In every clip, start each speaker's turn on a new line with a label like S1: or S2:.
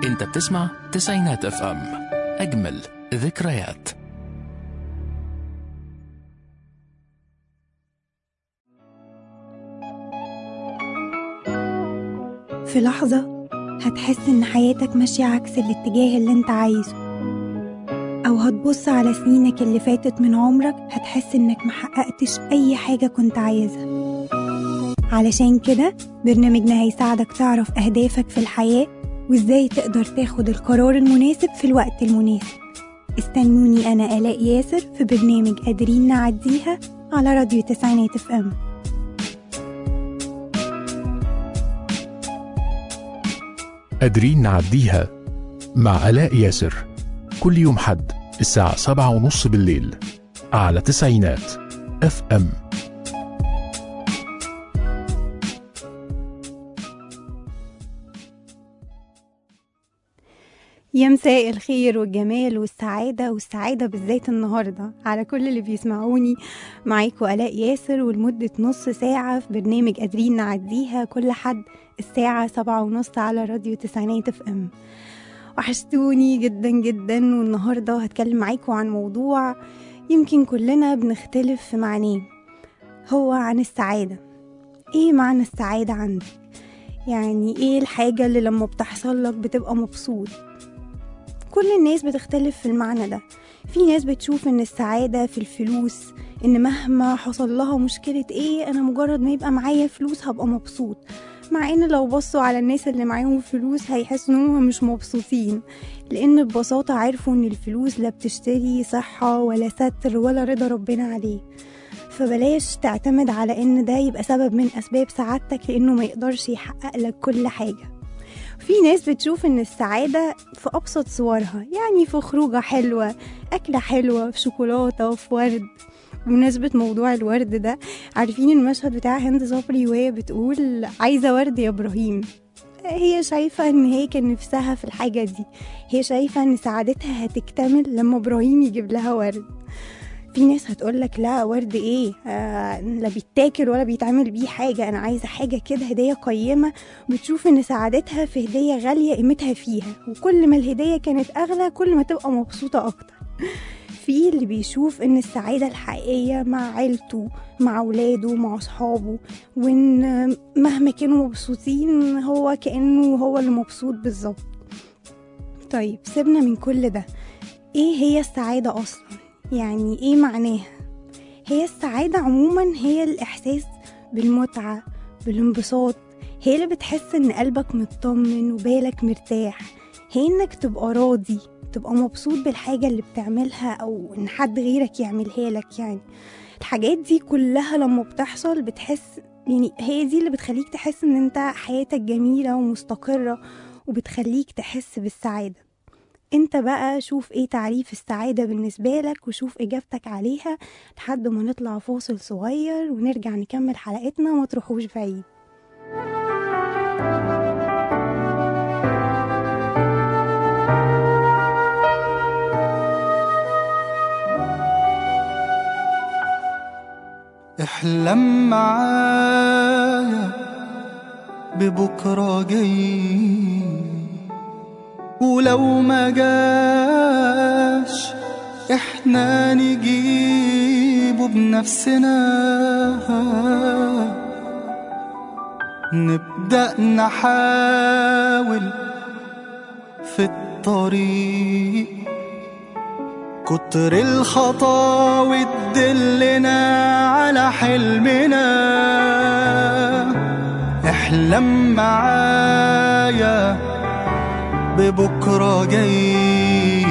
S1: انت بتسمع تسعينات اف ام اجمل ذكريات
S2: في لحظة هتحس إن حياتك ماشية عكس الاتجاه اللي انت عايزه أو هتبص على سنينك اللي فاتت من عمرك هتحس إنك محققتش أي حاجة كنت عايزها علشان كده برنامجنا هيساعدك تعرف أهدافك في الحياة وإزاي تقدر تاخد القرار المناسب في الوقت المناسب استنوني أنا آلاء ياسر في برنامج قادرين نعديها على راديو تسعينات اف ام
S1: قادرين نعديها مع آلاء ياسر كل يوم حد الساعة سبعة ونص بالليل على تسعينات اف ام
S2: يا مساء الخير والجمال والسعادة والسعادة بالذات النهاردة على كل اللي بيسمعوني معاكم آلاء ياسر ولمدة نص ساعة في برنامج قادرين نعديها كل حد الساعة سبعة ونص على راديو تسعينات اف ام وحشتوني جدا جدا والنهاردة هتكلم معاكم عن موضوع يمكن كلنا بنختلف في معناه هو عن السعادة ايه معنى السعادة عندك يعني ايه الحاجة اللي لما بتحصل لك بتبقى مبسوط كل الناس بتختلف في المعنى ده في ناس بتشوف ان السعادة في الفلوس ان مهما حصل لها مشكلة ايه انا مجرد ما يبقى معايا فلوس هبقى مبسوط مع ان لو بصوا على الناس اللي معاهم فلوس هيحسوا انهم مش مبسوطين لان ببساطة عرفوا ان الفلوس لا بتشتري صحة ولا ستر ولا رضا ربنا عليه فبلاش تعتمد على ان ده يبقى سبب من اسباب سعادتك لانه ما يقدرش يحقق لك كل حاجة في ناس بتشوف ان السعادة في ابسط صورها يعني في خروجة حلوة اكلة حلوة في شوكولاتة في ورد بمناسبة موضوع الورد ده عارفين المشهد بتاع هند صبري وهي بتقول عايزة ورد يا ابراهيم هي شايفة ان هي كان نفسها في الحاجة دي هي شايفة ان سعادتها هتكتمل لما ابراهيم يجيب لها ورد في ناس هتقولك لا ورد ايه آه لا بيتاكل ولا بيتعمل بيه حاجة انا عايزة حاجة كده هدية قيمة بتشوف ان سعادتها في هدية غالية قيمتها فيها وكل ما الهدية كانت اغلى كل ما تبقى مبسوطة اكتر في اللي بيشوف ان السعادة الحقيقية مع عيلته مع ولاده مع اصحابه وان مهما كانوا مبسوطين هو كأنه هو اللي مبسوط بالظبط طيب سيبنا من كل ده ايه هي السعادة اصلا يعني ايه معناها هي السعادة عموما هي الإحساس بالمتعة بالانبساط هي اللي بتحس إن قلبك مطمن وبالك مرتاح هي إنك تبقى راضي تبقى مبسوط بالحاجة اللي بتعملها أو إن حد غيرك يعملها لك يعني الحاجات دي كلها لما بتحصل بتحس يعني هي دي اللي بتخليك تحس إن أنت حياتك جميلة ومستقرة وبتخليك تحس بالسعادة انت بقى شوف ايه تعريف السعادة بالنسبة لك وشوف اجابتك عليها لحد ما نطلع فاصل صغير ونرجع نكمل حلقتنا ما تروحوش بعيد
S3: احلم معايا ببكرة جاي ولو ما جاش احنا نجيبه بنفسنا نبدأ نحاول في الطريق كتر الخطاوي تدلنا على حلمنا احلم معايا ببكرة جاي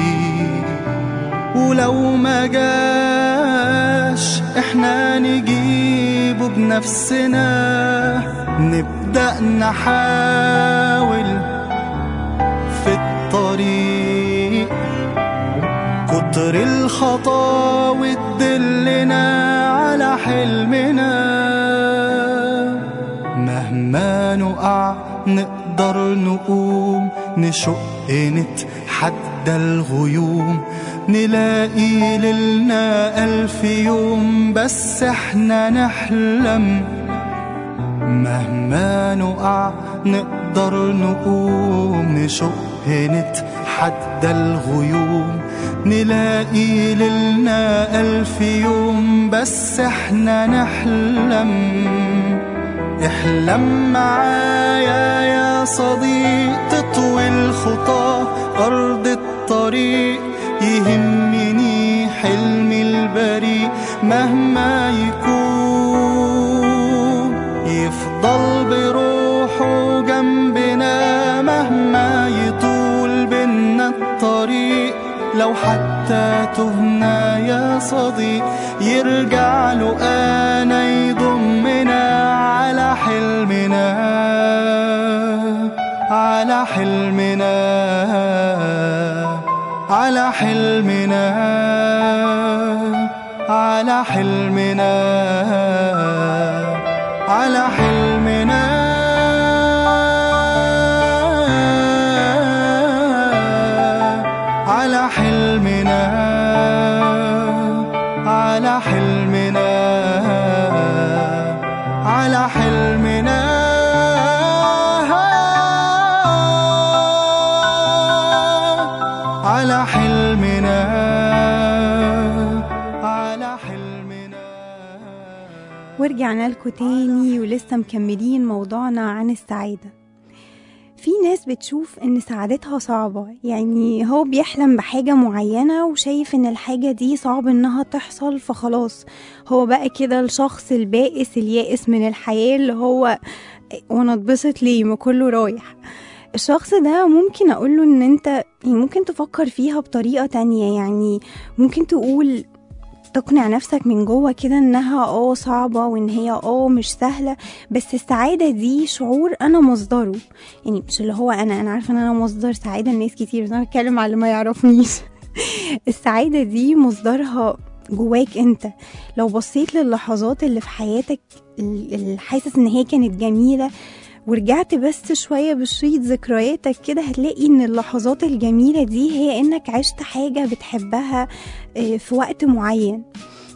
S3: ولو ما جاش احنا نجيبه بنفسنا نبدأ نحاول في الطريق كتر الخطاوي تدلنا على حلمنا مهما نقع نقدر نقوم نشق نتحدى الغيوم نلاقي ليلنا ألف يوم بس احنا نحلم مهما نقع نقدر نقوم نشق نتحدى الغيوم نلاقي ليلنا ألف يوم بس احنا نحلم احلم معايا يا صديق تطوي الخطى أرض الطريق يهمني حلمي البريء مهما يكون يفضل بروحه جنبنا مهما يطول بينا الطريق لو حتى تهنا يا صديق يرجع له أنا يضمنا على حلمنا على حلمنا على حلمنا على حلمنا على حلمنا على حلمنا على حلمنا على حلمنا على حلمنا على حلمنا
S2: ورجعنا لكم تاني ولسه مكملين موضوعنا عن السعادة في ناس بتشوف ان سعادتها صعبة يعني هو بيحلم بحاجة معينة وشايف ان الحاجة دي صعب انها تحصل فخلاص هو بقى كده الشخص البائس اليائس من الحياة اللي هو وانا اتبسط ليه ما كله رايح الشخص ده ممكن اقوله ان انت يعني ممكن تفكر فيها بطريقة تانية يعني ممكن تقول تقنع نفسك من جوه كده انها اه صعبة وان هي اه مش سهلة بس السعادة دي شعور انا مصدره يعني مش اللي هو انا انا عارفة ان انا مصدر سعادة لناس كتير بس انا بتكلم على اللي ما يعرفنيش السعادة دي مصدرها جواك انت لو بصيت للحظات اللي في حياتك اللي حاسس ان هي كانت جميلة ورجعت بس شوية بشريط ذكرياتك كده هتلاقي ان اللحظات الجميلة دي هي انك عشت حاجة بتحبها آه، في وقت معين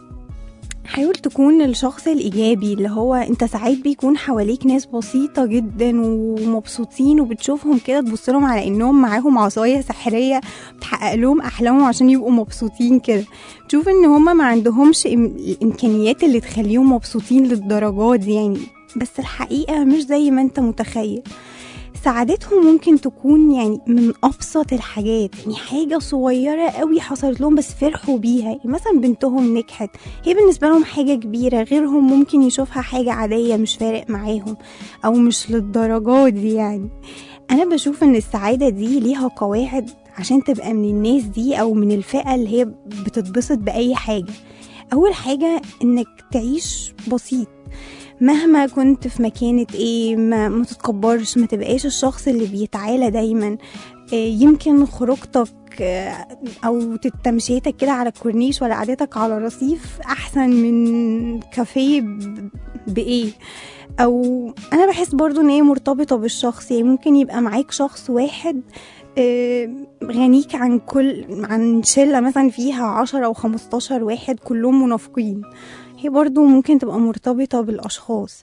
S2: حاول تكون الشخص الإيجابي اللي هو أنت ساعات بيكون حواليك ناس بسيطة جدا ومبسوطين وبتشوفهم كده تبص لهم على إنهم معاهم عصاية سحرية بتحقق لهم أحلامهم عشان يبقوا مبسوطين كده تشوف إن هما ما عندهمش إم- الإمكانيات اللي تخليهم مبسوطين للدرجات دي يعني بس الحقيقة مش زي ما أنت متخيل سعادتهم ممكن تكون يعني من ابسط الحاجات يعني حاجه صغيره قوي حصلت لهم بس فرحوا بيها يعني مثلا بنتهم نجحت هي بالنسبه لهم حاجه كبيره غيرهم ممكن يشوفها حاجه عاديه مش فارق معاهم او مش للدرجات دي يعني انا بشوف ان السعاده دي ليها قواعد عشان تبقى من الناس دي او من الفئه اللي هي بتتبسط باي حاجه اول حاجه انك تعيش بسيط مهما كنت في مكانة ايه ما, ما تتكبرش ما تبقاش الشخص اللي بيتعالى دايما إيه يمكن خروجتك آه، او تمشيتك كده على الكورنيش ولا قعدتك على رصيف احسن من كافيه ب- بايه او انا بحس برضو ان هي مرتبطة بالشخص يعني ممكن يبقى معاك شخص واحد آه، غنيك عن كل عن شلة مثلا فيها عشرة أو خمستاشر واحد كلهم منافقين هي برضو ممكن تبقى مرتبطة بالأشخاص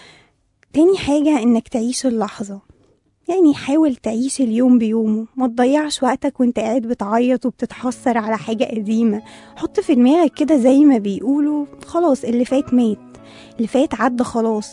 S2: تاني حاجة إنك تعيش اللحظة يعني حاول تعيش اليوم بيومه ما تضيعش وقتك وانت قاعد بتعيط وبتتحسر على حاجة قديمة حط في دماغك كده زي ما بيقولوا خلاص اللي فات مات اللي فات عدى خلاص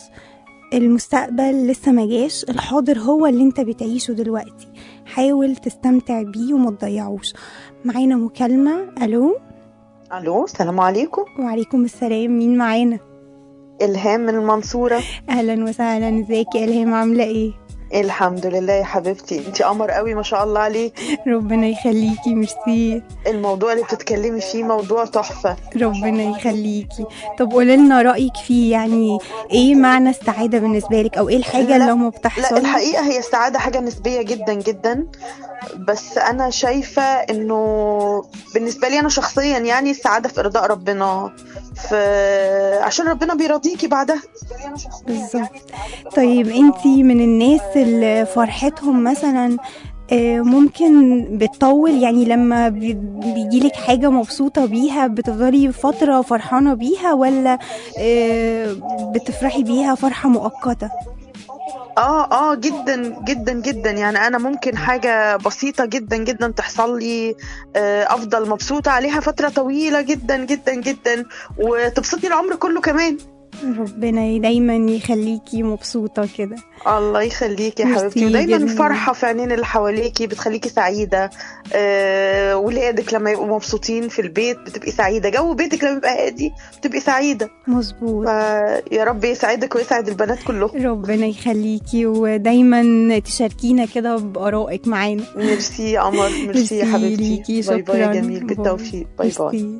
S2: المستقبل لسه ما جاش الحاضر هو اللي انت بتعيشه دلوقتي حاول تستمتع بيه وما تضيعوش معانا مكالمة ألو
S4: الو السلام عليكم
S2: وعليكم السلام مين معانا
S4: الهام من المنصوره
S2: اهلا وسهلا ازيك يا الهام عامله ايه
S4: الحمد لله يا حبيبتي انت قمر قوي ما شاء الله عليك
S2: ربنا يخليكي ميرسي
S4: الموضوع اللي بتتكلمي فيه موضوع تحفه
S2: ربنا يخليكي طب قولي لنا رايك فيه يعني ايه معنى السعاده بالنسبه لك او ايه الحاجه
S4: لا،
S2: اللي لما
S4: لا
S2: بتحصل
S4: الحقيقه هي السعاده حاجه نسبيه جدا جدا بس انا شايفه انه بالنسبه لي انا شخصيا يعني السعاده في ارضاء ربنا في عشان ربنا بيرضيكي بعدها
S2: بالظبط طيب انتي من الناس اللي فرحتهم مثلا آه، ممكن بتطول يعني لما بي- بيجيلك حاجة مبسوطة بيها بتفضلي فترة فرحانة بيها ولا آه، بتفرحي بيها فرحة مؤقتة
S4: اه اه جدا جدا جدا يعني انا ممكن حاجه بسيطه جدا جدا تحصل لي آه، افضل مبسوطه عليها فتره طويله جدا جدا جدا وتبسطني العمر كله كمان
S2: ربنا دايما يخليكي مبسوطة كده
S4: الله يخليكي يا
S2: ميرسي
S4: حبيبتي ودايما
S2: جداً.
S4: الفرحه في عينين اللي حواليكي بتخليكي سعيده آه، ولادك لما يبقوا مبسوطين في البيت بتبقي سعيده جو بيتك لما يبقى هادي بتبقي سعيده
S2: مظبوط
S4: فيا رب يسعدك ويسعد البنات كلهم
S2: ربنا يخليكي ودايما تشاركينا كده بآرائك معانا
S4: ميرسي يا قمر ميرسي يا حبيبتي
S2: ليكي
S4: باي باي يا
S2: شكراً.
S4: جميل بالتوفيق باي باي
S2: ميرسي.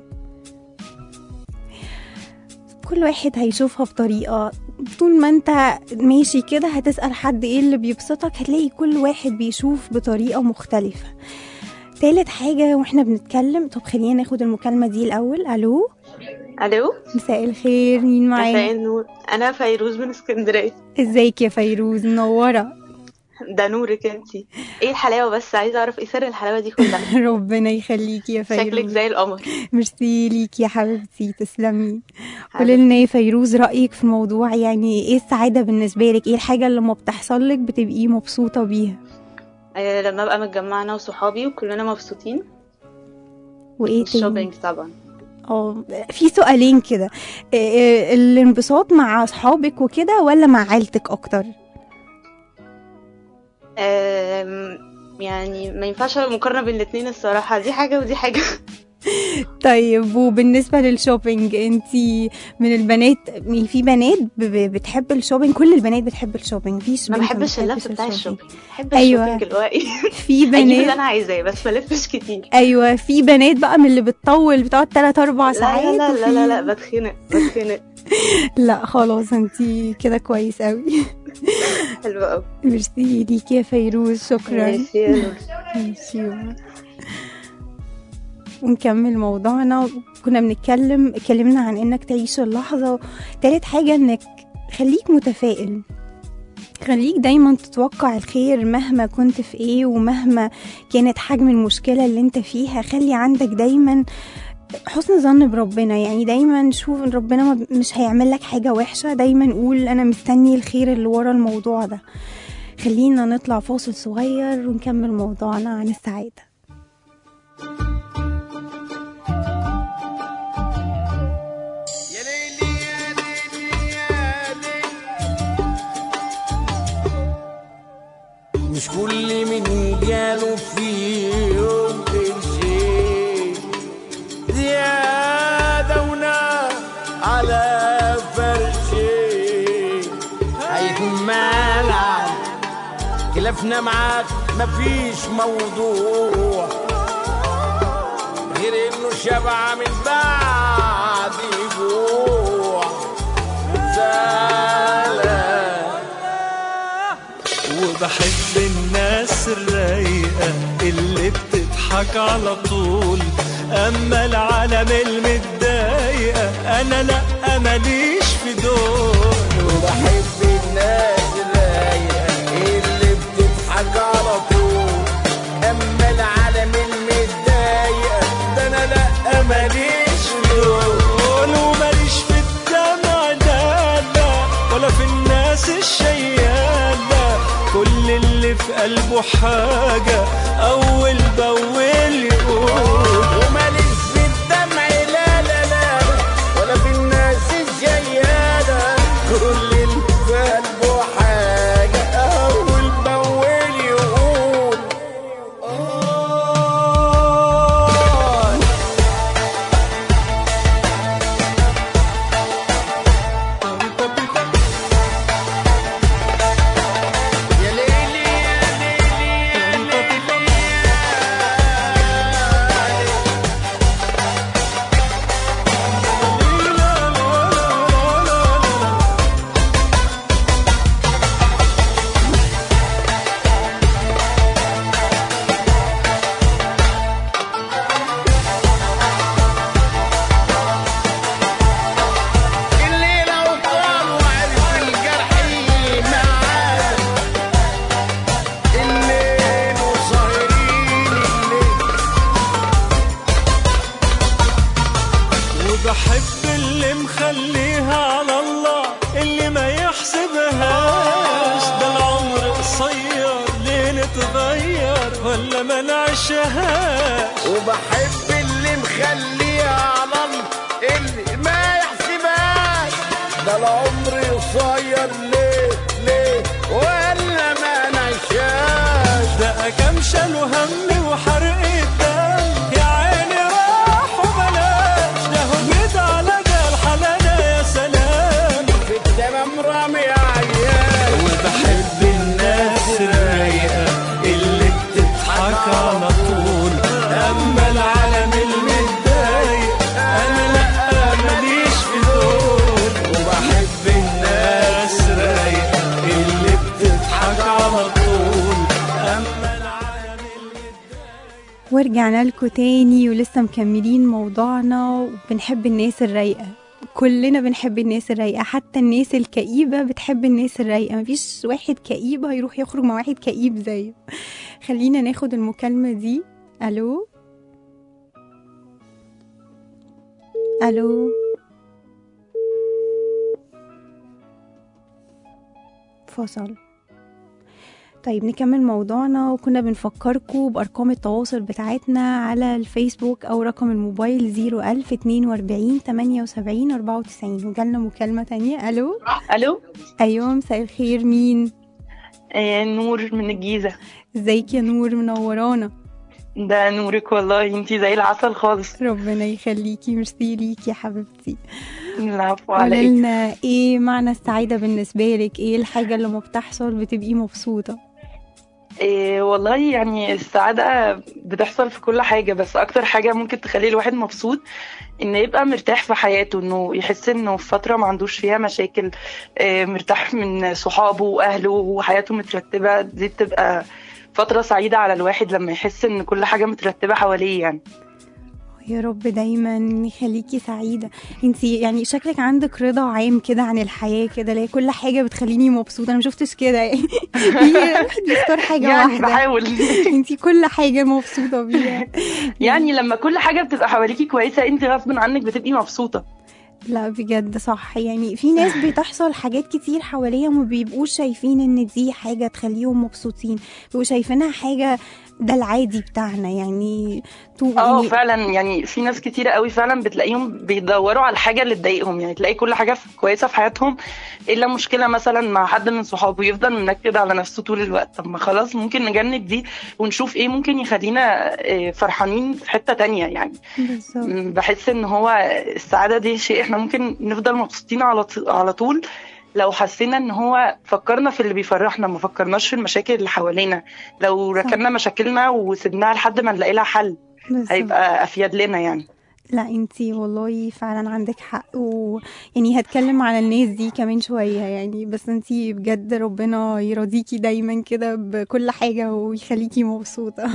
S2: كل واحد هيشوفها بطريقة طول ما انت ماشي كده هتسأل حد ايه اللي بيبسطك هتلاقي كل واحد بيشوف بطريقة مختلفة تالت حاجة واحنا بنتكلم طب خلينا ناخد المكالمة دي الأول ألو
S5: الو
S2: مساء الخير مين
S5: مساء
S2: معانا
S5: النور انا فيروز من اسكندريه
S2: ازيك يا فيروز منورة
S5: ده نورك انتي ايه الحلاوه بس عايزه اعرف ايه سر الحلاوه دي كلها
S2: ربنا يخليكي يا
S5: شكلك
S2: فيروز
S5: زي القمر
S2: ميرسي ليكي يا حبيبتي تسلمي
S5: حبيبتي.
S2: قولي لنا يا فيروز رأيك في الموضوع يعني ايه السعادة بالنسبة لك ايه الحاجة اللي لما بتحصل لك بتبقي مبسوطة بيها
S5: آه لما ابقى متجمعه انا وصحابي وكلنا مبسوطين
S2: وايه تاني
S5: الشوبينج طبعا
S2: اه في سؤالين كده إيه- إيه الانبساط مع اصحابك وكده ولا مع عيلتك اكتر
S5: آم، يعني ما ينفعش مقارنه بين الاتنين الصراحه دي حاجه ودي حاجه
S2: طيب وبالنسبة للشوبينج انتي من البنات يعني في بنات ب- ب- بتحب الشوبينج كل البنات بتحب الشوبينج مفيش
S5: ما
S2: بنت
S5: بحبش اللف
S2: بتحبش
S5: بتاع
S2: الشوبينج.
S5: الشوبينج بحب
S2: أيوة.
S5: الشوبينج الواقي
S2: في
S5: اجيب اللي
S2: بنات
S5: انا عايزاه بس ما الفش كتير
S2: ايوه في بنات بقى من اللي بتطول بتقعد 3 4
S5: لا
S2: ساعات
S5: لا لا لا لا, لا
S2: وفي-
S5: بتخنق بتخنق
S2: لا خلاص انتي كده كويس قوي
S5: حلو قوي
S2: ميرسي ليكي يا فيروز شكرا
S5: ميرسي يا نور.
S2: ميرسي ونكمل موضوعنا كنا بنتكلم اتكلمنا عن انك تعيش اللحظة تالت حاجة انك خليك متفائل خليك دايما تتوقع الخير مهما كنت في ايه ومهما كانت حجم المشكلة اللي انت فيها خلي عندك دايما حسن ظن بربنا يعني دايما شوف ان ربنا ما- مش هيعمل لك حاجة وحشة دايما قول انا مستني الخير اللي ورا الموضوع ده خلينا نطلع فاصل صغير ونكمل موضوعنا عن السعادة
S6: يا ليلي يا ليلي يا ليلي مش كل من جاله في يوم قرشين زيادة ونار على فرشين هيكون مالع خلافنا معاك مفيش موضوع غير انه شبع من بعد جوع زعلان
S3: وبحب الناس الرايقة اللي بتضحك على طول أما العالم المتضايقة أنا لأ ماليش في دول
S6: وبحب الناس الرايقة اللي بتضحك على طول اما العالم المتضايقة ده انا لا ماليش
S3: دول وماليش في الدمع لا لا ولا في الناس الشيالة كل اللي في قلبه حاجة أول بأول يقول
S6: وماليش في الدمع لا لا لا ولا في الناس الجيالة كل اللي في قلبه حاجة أول بأول يقول آه يا ليلي يا ليلي يا ليلي
S3: ولا ما نعيشهاش
S6: وبحب اللي مخليها على الله اللي ما يحسبهاش ده العمر قصير ليه ليه ولا ما نعيشهاش
S3: ده كام شالوا هم وحرق الدم يا عيني راح وبلاش ده هجيت على ده الحلالة يا سلام
S6: في التمام رامي عيال
S3: وبحب الناس الرايقة اللي بتضحك على طول أما العالم المتضايق أنا لأ ماليش في دول وبحب الناس الرايقة اللي بتضحك على طول أما العالم
S2: ورجعنا لكم تاني ولسه مكملين موضوعنا وبنحب الناس الرايقة كلنا بنحب الناس الرايقة حتى الناس الكئيبة بتحب الناس الرايقة مفيش واحد كئيب هيروح يخرج مع واحد كئيب زيه خلينا ناخد المكالمة دي ألو ألو فصل طيب نكمل موضوعنا وكنا بنفكركم بأرقام التواصل بتاعتنا على الفيسبوك أو رقم الموبايل 01000 42 78 94 وجالنا مكالمة تانية ألو
S7: الو
S2: أيوة مساء الخير مين
S7: آه نور من الجيزه
S2: ازيك يا نور منورانا
S7: ده نورك والله انتي زي العسل خالص
S2: ربنا يخليكي ميرسي ليكي يا حبيبتي
S7: العفو عليك
S2: قوليلنا ايه معنى السعادة بالنسبة لك ايه الحاجة اللي لما بتحصل بتبقي مبسوطة
S7: إيه والله يعني السعادة بتحصل في كل حاجة بس أكتر حاجة ممكن تخلي الواحد مبسوط إن يبقى مرتاح في حياته إنه يحس إنه في فترة ما عندوش فيها مشاكل إيه مرتاح من صحابه وأهله وحياته مترتبة دي بتبقى فترة سعيدة على الواحد لما يحس إن كل حاجة مترتبة حواليه يعني
S2: يا رب دايما يخليكي سعيدة انتي يعني شكلك عندك رضا عام كده عن الحياة كده لا كل حاجة بتخليني مبسوطة انا مشفتش كده يعني هي الواحد بيختار حاجة
S7: يعني
S2: واحدة
S7: بحاول
S2: انتي كل حاجة مبسوطة بيها
S7: يعني لما كل حاجة بتبقى حواليكي كويسة انت غصب عنك بتبقي مبسوطة
S2: لا بجد صح يعني في ناس بتحصل حاجات كتير حواليهم وبيبقوش شايفين ان دي حاجة تخليهم مبسوطين بيبقوا شايفينها حاجة ده العادي بتاعنا يعني تو
S7: اه
S2: يعني
S7: فعلا يعني في ناس كتيرة قوي فعلا بتلاقيهم بيدوروا على الحاجة اللي تضايقهم يعني تلاقي كل حاجة في- كويسة في حياتهم إلا مشكلة مثلا مع حد من صحابه يفضل منكد على نفسه طول الوقت طب ما خلاص ممكن نجنب دي ونشوف ايه ممكن يخلينا آه، فرحانين في حتة تانية يعني
S2: بالظبط
S7: م، بحس ان هو السعادة دي شيء احنا ممكن نفضل مبسوطين على ط- على طول لو حسينا ان هو فكرنا في اللي بيفرحنا ما فكرناش في المشاكل اللي حوالينا لو
S2: صح.
S7: ركننا مشاكلنا وسيبناها لحد ما نلاقي لها حل
S2: بالظبط.
S7: هيبقى افيد لنا يعني
S2: لا انتي والله فعلا عندك حق و يعني هتكلم على الناس دي كمان شوية يعني بس انتي بجد ربنا يرضيكي دايما كده بكل حاجة ويخليكي مبسوطة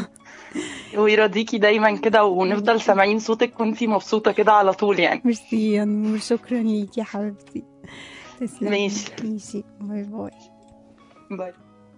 S7: ويرضيكي دايما كده ونفضل سامعين صوتك وانتي مبسوطة كده على طول يعني
S2: ميرسي يا نور شكرا ليكي يا حبيبتي تسلمي
S7: ماشي.
S2: ماشي باي باي
S7: باي.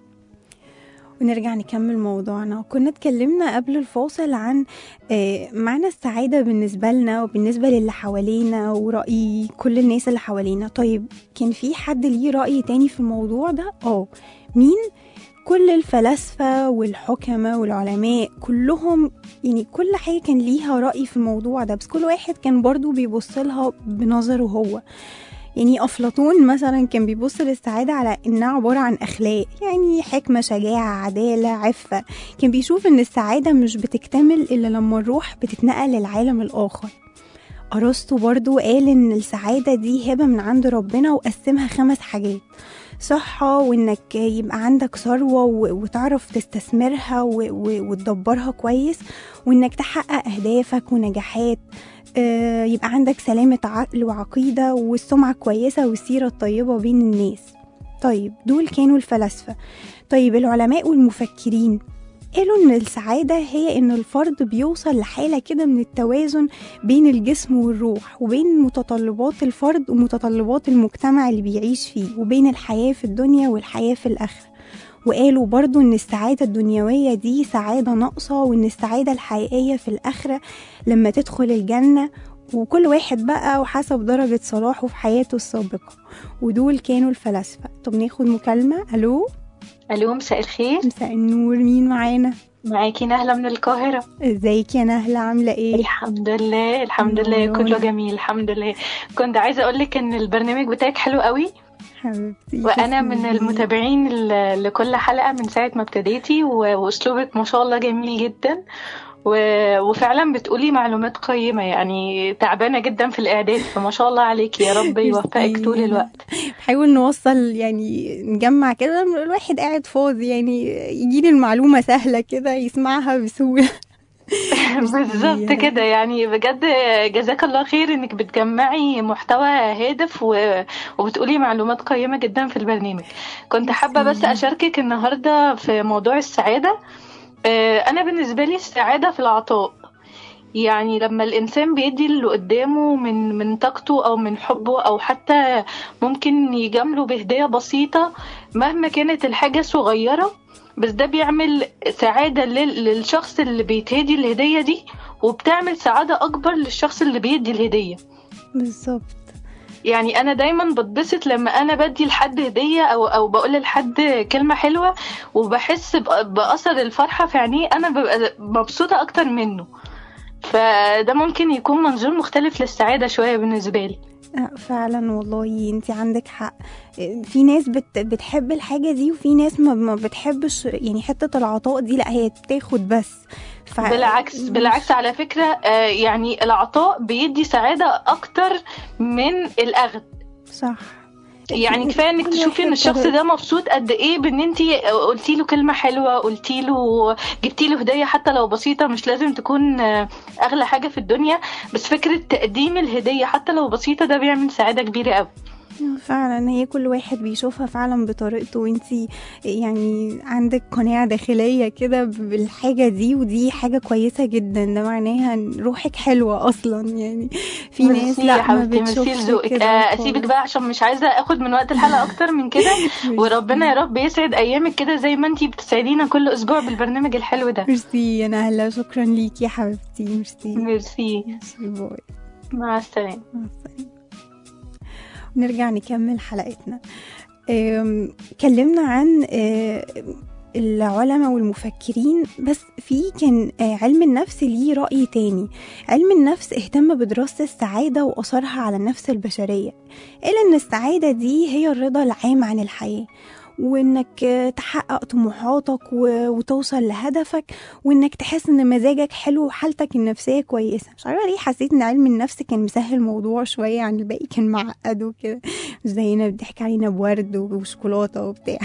S2: ونرجع نكمل موضوعنا كنا اتكلمنا قبل الفاصل عن آه، معنى السعادة بالنسبة لنا وبالنسبة للي حوالينا ورأي كل الناس اللي حوالينا طيب كان في حد ليه رأي تاني في الموضوع ده؟ اه مين؟ كل الفلاسفة والحكمة والعلماء كلهم يعني كل حاجة كان ليها رأي في الموضوع ده بس كل واحد كان برضو بيبص لها بنظره هو يعني أفلاطون مثلا كان بيبص للسعادة على إنها عبارة عن أخلاق يعني حكمة شجاعة عدالة عفة كان بيشوف إن السعادة مش بتكتمل إلا لما الروح بتتنقل للعالم الآخر أرسطو برضو قال إن السعادة دي هبة من عند ربنا وقسمها خمس حاجات صحة وإنك يبقى عندك ثروة و- وتعرف تستثمرها و- و- وتدبرها كويس وإنك تحقق أهدافك ونجاحات آه، يبقى عندك سلامة عقل وعقيدة والسمعة كويسة والسيرة الطيبة بين الناس طيب دول كانوا الفلاسفة طيب العلماء والمفكرين قالوا ان السعادة هي ان الفرد بيوصل لحالة كده من التوازن بين الجسم والروح وبين متطلبات الفرد ومتطلبات المجتمع اللي بيعيش فيه وبين الحياة في الدنيا والحياة في الآخرة وقالوا برضو ان السعادة الدنيوية دي سعادة ناقصة وان السعادة الحقيقية في الآخرة لما تدخل الجنة وكل واحد بقى وحسب درجة صلاحه في حياته السابقة ودول كانوا الفلاسفة طب ناخد مكالمة ألو
S8: الو مساء الخير
S2: مساء النور مين معانا
S7: معاكي نهلة من القاهرة
S2: ازيك يا نهلة عاملة ايه؟
S7: الحمد لله الحمد لله
S2: منورة.
S7: كله جميل الحمد لله كنت عايزة أقولك إن البرنامج بتاعك حلو قوي
S2: حبيبتي
S7: وأنا من
S2: تسلمي.
S7: المتابعين ل- لكل حلقة من ساعة ما ابتديتي و- وأسلوبك ما شاء الله جميل جدا و- وفعلا بتقولي معلومات قيمة يعني تعبانة جدا في الإعداد فما شاء الله عليكي يا رب يوفقك طول الوقت
S2: نحاول نوصل يعني نجمع كده الواحد قاعد فاضي يعني يجيلي المعلومة سهلة كده يسمعها بسهولة
S7: بالظبط كده يعني بجد جزاك الله خير انك بتجمعي محتوى هادف و... وبتقولي معلومات قيمة جدا في البرنامج كنت حابة بس اشاركك النهاردة في موضوع السعادة آه، انا بالنسبة لي السعادة في العطاء يعني لما الانسان بيدي اللي قدامه من من طاقته او من حبه او حتى ممكن يجامله بهدية بسيطة مهما كانت الحاجة صغيرة بس ده بيعمل سعادة لل- للشخص اللي بيتهدي الهدية دي وبتعمل سعادة أكبر للشخص اللي بيدي الهدية
S2: بالظبط
S7: يعني أنا دايما بتبسط لما أنا بدي لحد هدية أو أو بقول لحد كلمة حلوة وبحس بأ- بأثر الفرحة في عينيه أنا ببقى مبسوطة أكتر منه فده ممكن يكون منظور مختلف للسعادة شوية بالنسبة لي
S2: آه، فعلا والله انت عندك حق في ناس بت بتحب الحاجة دي وفي ناس ما, ما بتحبش يعني حتة العطاء دي لا هي بتاخد بس ف...
S7: بالعكس بالعكس على فكرة آه، يعني العطاء بيدي سعادة أكتر من الأخذ
S2: صح
S7: يعني كفايه انك
S2: كل
S7: تشوفي ان
S2: واحد
S7: الشخص
S2: طريقته.
S7: ده مبسوط قد ايه بان انت قلتي له كلمه حلوه قلتي له جبتي له هديه حتى لو بسيطه مش لازم تكون آه، اغلى حاجه في الدنيا بس فكره تقديم الهديه حتى لو بسيطه ده بيعمل سعاده كبيره قوي
S2: فعلا هي كل واحد بيشوفها فعلا بطريقته وانتي يعني عندك قناعة داخلية كده بالحاجة دي ودي حاجة كويسة جدا ده معناها ان روحك حلوة اصلا يعني في ناس
S7: ميرسي يا
S2: لا ما
S7: حبيبتي ميرسي
S2: بتشوفش
S7: لذوقك
S2: كده
S7: آه، اسيبك
S2: خالص.
S7: بقى عشان مش عايزه اخد من وقت الحلقه اكتر من كده وربنا يا رب يسعد ايامك كده زي ما انتي بتسعدينا كل اسبوع بالبرنامج الحلو ده
S2: ميرسي يا نهلة شكرا ليكي يا حبيبتي ميرسي
S7: ميرسي
S2: ميرسي باي
S7: مع السلامه
S2: مع السلامة نرجع نكمل حلقتنا أم، اتكلمنا عن أه، العلماء والمفكرين بس في كان آه، علم النفس ليه رأي تاني علم النفس اهتم بدراسة السعادة وأثرها على النفس البشرية قال إن السعادة دي هي الرضا العام عن الحياة وإنك آه، تحقق طموحاتك و- وتوصل لهدفك وإنك تحس إن مزاجك حلو وحالتك النفسية كويسة مش عارفة ليه حسيت إن علم النفس كان مسهل الموضوع شوية عن الباقي كان معقد وكده مش زينا بيضحك علينا بورد وشوكولاتة وبتاع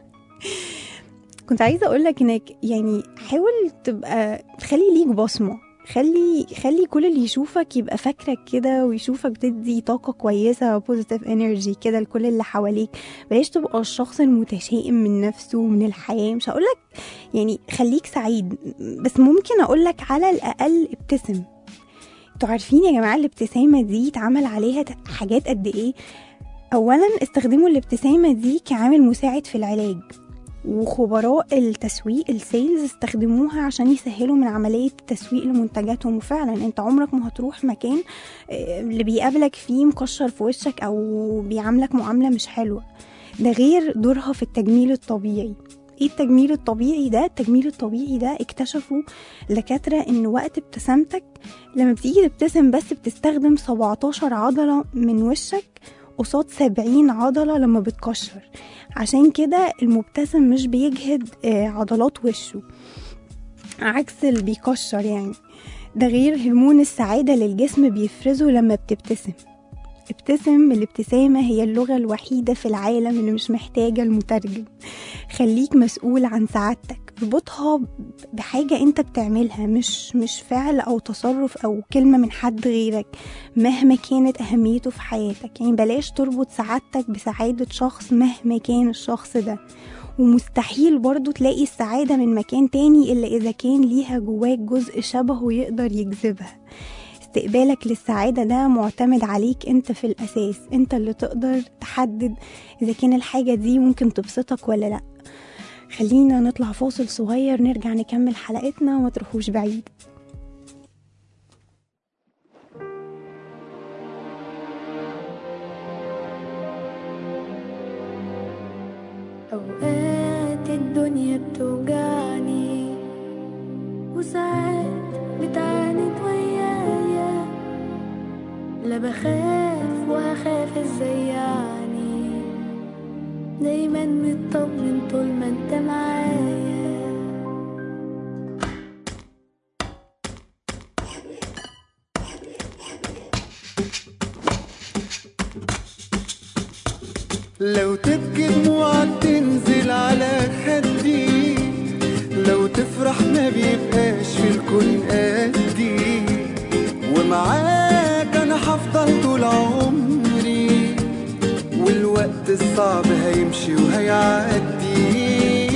S2: كنت عايزة أقولك إنك يعني حاول تبقى تخلي ليك بصمة خلي خلي كل اللي يشوفك يبقى فاكرك كده ويشوفك بتدي طاقة كويسة بوزيتيف انرجي كده لكل اللي حواليك بلاش تبقى الشخص المتشائم من نفسه ومن الحياة مش هقولك يعني خليك سعيد بس ممكن أقولك على الأقل ابتسم انتوا عارفين يا جماعة الابتسامة دي اتعمل عليها ت- حاجات قد ايه أولا استخدموا الابتسامة دي كعامل مساعد في العلاج وخبراء التسويق السيلز استخدموها عشان يسهلوا من عملية تسويق لمنتجاتهم وفعلا انت عمرك ما هتروح مكان آه، اللي بيقابلك فيه مكشر في وشك او بيعاملك معاملة مش حلوة ده غير دورها في التجميل الطبيعي ايه التجميل الطبيعي ده التجميل الطبيعي ده اكتشفوا دكاترة ان وقت ابتسامتك لما بتيجي تبتسم بس بتستخدم 17 عضلة من وشك قصاد 70 عضلة لما بتكشر عشان كده المبتسم مش بيجهد آه، عضلات وشه عكس اللي بيكشر يعني ده غير هرمون السعادة للجسم بيفرزه لما بتبتسم ابتسم الابتسامة هي اللغة الوحيدة في العالم اللي مش محتاجة المترجم خليك مسؤول عن سعادتك اربطها بحاجة انت بتعملها مش مش فعل او تصرف او كلمة من حد غيرك مهما كانت اهميته في حياتك يعني بلاش تربط سعادتك بسعادة شخص مهما كان الشخص ده ومستحيل برضو تلاقي السعادة من مكان تاني إلا إذا كان ليها جواك جزء شبهه يقدر يجذبها استقبالك للسعادة ده معتمد عليك انت في الأساس انت اللي تقدر تحدد إذا كان الحاجة دي ممكن تبسطك ولا لأ خلينا نطلع فاصل صغير نرجع نكمل حلقتنا وما تروحوش بعيد
S8: أوقات الدنيا بتوجعني وساعات بتعاند ويايا لا بخاف وهخاف ازاي يعني دايما مطمن طول ما انت معايا
S9: لو تبكي دموعك تنزل على خدي لو تفرح ما بيبقاش في الكون قدي ومعاك انا هفضل طول عمري والوقت الصعب هيمشي وهيعدي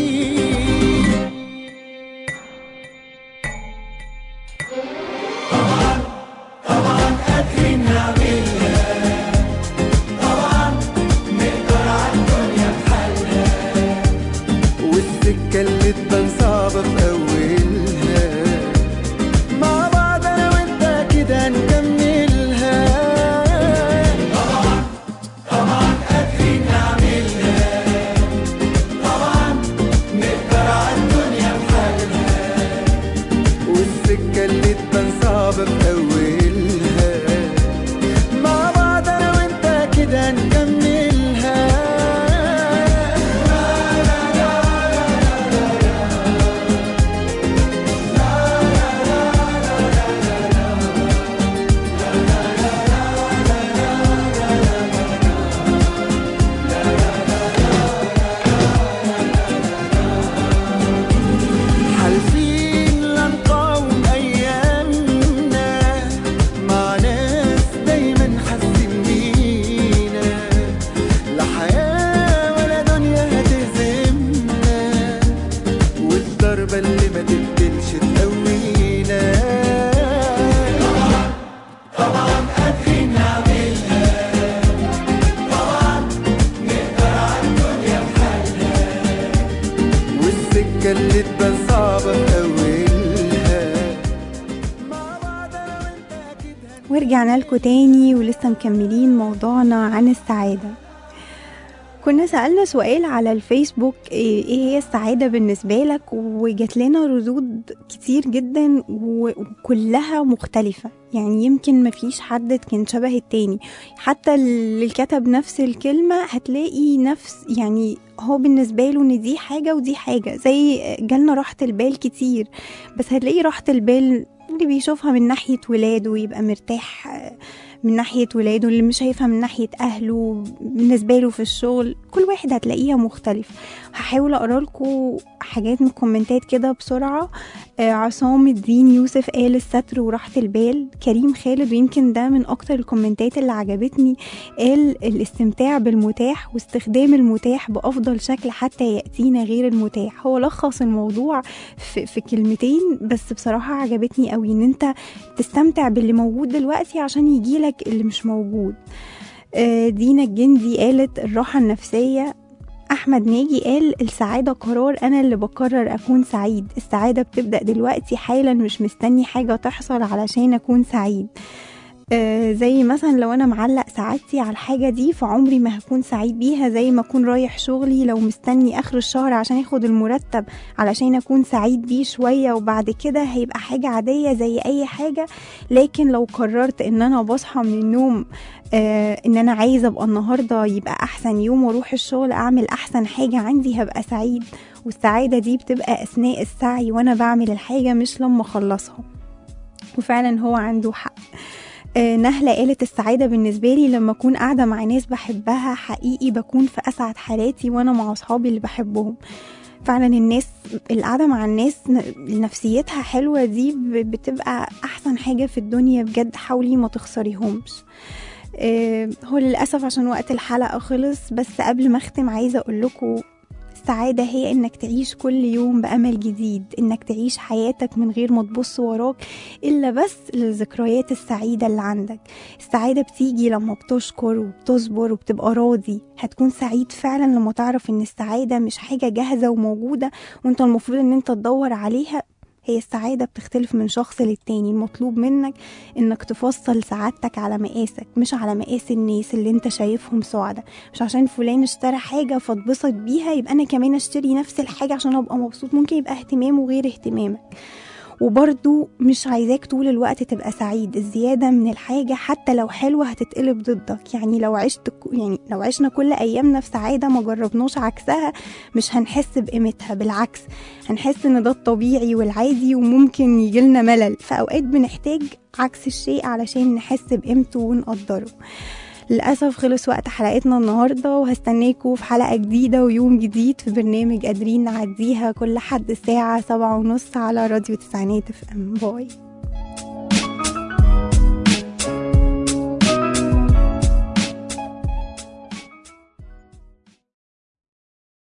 S9: والسكة اللي تبان صعبة في أولها مع بعض أنا وأنت كده نكملها طبعا طبعا قادرين نعملها طبعا نقدر على الدنيا بحالها والسكة اللي تبان صعبة في أولها مع بعض أنا وأنت كده نكملها حالفين لا نقاوم أيامنا مع ناس دايما حاسين بينا لا حياة ولا دنيا هتهزمنا والضربة اللي ما تبدلش تقوينا طبعا طبعا قادرين نعملها طبعا نقدر على الدنيا بحالها والسكة اللي تبان صعبة في أولها مع بعض أنا وأنت أكيد هن-
S2: ورجعنا لكم تاني ولسه مكملين موضوعنا عن السعادة كنا سألنا سؤال على الفيسبوك ايه إيه هي السعادة بالنسبة لك وجات لنا ردود كتير جدا و- وكلها مختلفة يعني يمكن مفيش حد كان شبه التاني حتى اللي كتب نفس الكلمة هتلاقي نفس يعني هو بالنسبة له ان دي حاجة ودي حاجة زي جالنا راحة البال كتير بس هتلاقي راحة البال اللي بيشوفها من ناحية ولاده ويبقى مرتاح آه، من ناحية ولاده اللي مش شايفها من ناحية أهله بالنسبة له في الشغل كل واحد هتلاقيها مختلف هحاول أقرأ لكم حاجات من الكومنتات كده بسرعة آه، عصام الدين يوسف قال الستر وراحة البال كريم خالد ويمكن ده من أكتر الكومنتات اللي عجبتني قال الاستمتاع بالمتاح واستخدام المتاح بأفضل شكل حتى يأتينا غير المتاح هو لخص الموضوع في, في كلمتين بس بصراحة عجبتني قوي ان انت تستمتع باللي موجود دلوقتي عشان يجيلك اللي مش موجود آه، دينا الجندي قالت الراحة النفسية أحمد ناجي قال السعادة قرار أنا اللي بقرر أكون سعيد السعادة بتبدأ دلوقتي حالا مش مستني حاجة تحصل علشان أكون سعيد آه، زي مثلا لو انا معلق سعادتي على الحاجه دي فعمري ما هكون سعيد بيها زي ما اكون رايح شغلي لو مستني اخر الشهر عشان اخد المرتب علشان اكون سعيد بيه شويه وبعد كده هيبقى حاجه عاديه زي اي حاجه لكن لو قررت ان انا بصحى من النوم آه ان انا عايزه ابقى النهارده يبقى احسن يوم واروح الشغل اعمل احسن حاجه عندي هبقى سعيد والسعاده دي بتبقى اثناء السعي وانا بعمل الحاجه مش لما اخلصها وفعلا هو عنده حق آه، نهلة قالت السعادة بالنسبة لي لما أكون قاعدة مع ناس بحبها حقيقي بكون في أسعد حالاتي وأنا مع أصحابي اللي بحبهم فعلا الناس القعدة مع الناس ن- نفسيتها حلوة دي ب- بتبقى أحسن حاجة في الدنيا بجد حاولي ما تخسريهمش آه، هو للأسف عشان وقت الحلقة خلص بس قبل ما أختم عايزة أقول لكم السعادة هي إنك تعيش كل يوم بأمل جديد إنك تعيش حياتك من غير ما تبص وراك إلا بس للذكريات السعيدة اللي عندك السعادة بتيجي لما بتشكر وبتصبر وبتبقى راضي هتكون سعيد فعلا لما تعرف إن السعادة مش حاجة جاهزة وموجودة وانت المفروض إن انت تدور عليها هي السعادة بتختلف من شخص للتاني المطلوب منك انك تفصل سعادتك على مقاسك مش على مقاس الناس اللي انت شايفهم سعداء مش عشان فلان اشترى حاجة فاتبسط بيها يبقى انا كمان اشتري نفس الحاجة عشان ابقى مبسوط ممكن يبقى اهتمامه غير اهتمامك وبرضو مش عايزاك طول الوقت تبقى سعيد الزيادة من الحاجة حتى لو حلوة هتتقلب ضدك يعني لو عشت يعني لو عشنا كل أيامنا في سعادة ما جربناش عكسها مش هنحس بقيمتها بالعكس هنحس ان ده الطبيعي والعادي وممكن يجيلنا ملل فأوقات بنحتاج عكس الشيء علشان نحس بقيمته ونقدره للأسف خلص وقت حلقتنا النهاردة وهستناكوا في حلقة جديدة ويوم جديد في برنامج قادرين نعديها كل حد الساعة سبعة ونص على راديو تسعينات اف ام باي